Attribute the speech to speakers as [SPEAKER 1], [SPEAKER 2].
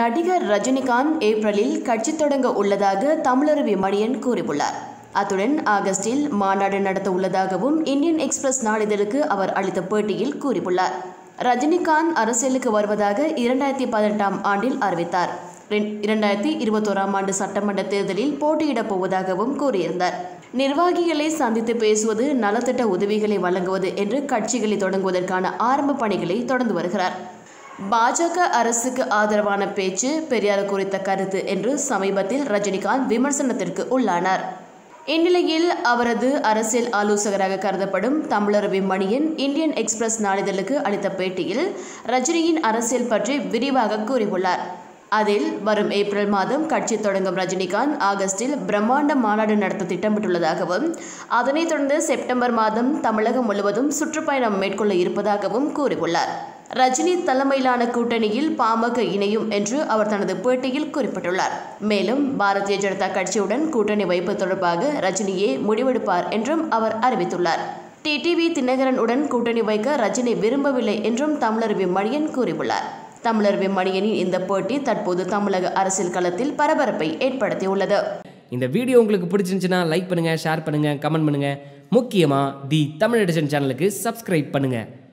[SPEAKER 1] நடிகர் ரஜினிகாந்த் ஏப்ரலில் கட்சி தொடங்க உள்ளதாக தமிழருவி மணியன் கூறியுள்ளார் அத்துடன் ஆகஸ்டில் மாநாடு நடத்த உள்ளதாகவும் இந்தியன் எக்ஸ்பிரஸ் நாளிதழுக்கு அவர் அளித்த பேட்டியில் கூறியுள்ளார் ரஜினிகாந்த் அரசியலுக்கு வருவதாக இரண்டாயிரத்தி பதினெட்டாம் ஆண்டில் அறிவித்தார் இரண்டாயிரத்தி இருபத்தோராம் ஆண்டு சட்டமன்ற தேர்தலில் போட்டியிடப் போவதாகவும் கூறியிருந்தார் நிர்வாகிகளை சந்தித்து பேசுவது நலத்திட்ட உதவிகளை வழங்குவது என்று கட்சிகளை தொடங்குவதற்கான ஆரம்ப பணிகளை தொடர்ந்து வருகிறார் பாஜக அரசுக்கு ஆதரவான பேச்சு பெரியார் குறித்த கருத்து என்று சமீபத்தில் ரஜினிகாந்த் விமர்சனத்திற்கு உள்ளானார் இந்நிலையில் அவரது அரசியல் ஆலோசகராக கருதப்படும் தமிழரவி மணியன் இந்தியன் எக்ஸ்பிரஸ் நாளிதழுக்கு அளித்த பேட்டியில் ரஜினியின் அரசியல் பற்றி விரிவாக கூறியுள்ளார் அதில் வரும் ஏப்ரல் மாதம் கட்சி தொடங்கும் ரஜினிகாந்த் ஆகஸ்டில் பிரம்மாண்ட மாநாடு நடத்த திட்டமிட்டுள்ளதாகவும் அதனைத் தொடர்ந்து செப்டம்பர் மாதம் தமிழகம் முழுவதும் சுற்றுப்பயணம் மேற்கொள்ள இருப்பதாகவும் கூறியுள்ளார் ரஜினி தலைமையிலான கூட்டணியில் பாமக இணையும் என்று அவர் தனது பேட்டியில் குறிப்பிட்டுள்ளார் மேலும் பாரதிய ஜனதா கட்சியுடன் கூட்டணி வைப்பு தொடர்பாக ரஜினியே முடிவெடுப்பார் என்றும் அவர் அறிவித்துள்ளார் டிடிவி தினகரன் உடன் கூட்டணி வைக்க ரஜினி விரும்பவில்லை என்றும் தமிழருவி மணியன் கூறியுள்ளார் தமிழருவி மணியனின் இந்த போட்டி தற்போது தமிழக அரசியல் களத்தில் பரபரப்பை ஏற்படுத்தியுள்ளது
[SPEAKER 2] இந்த வீடியோ உங்களுக்கு பிடிச்சிருந்துச்சுன்னா லைக் பண்ணுங்கள் ஷேர் பண்ணுங்கள் கமெண்ட் பண்ணுங்கள் முக்கியமாக தி தமிழ் எடிஷன் சேனலுக்கு சப்ஸ்கிரைப் பண்ணுங்கள்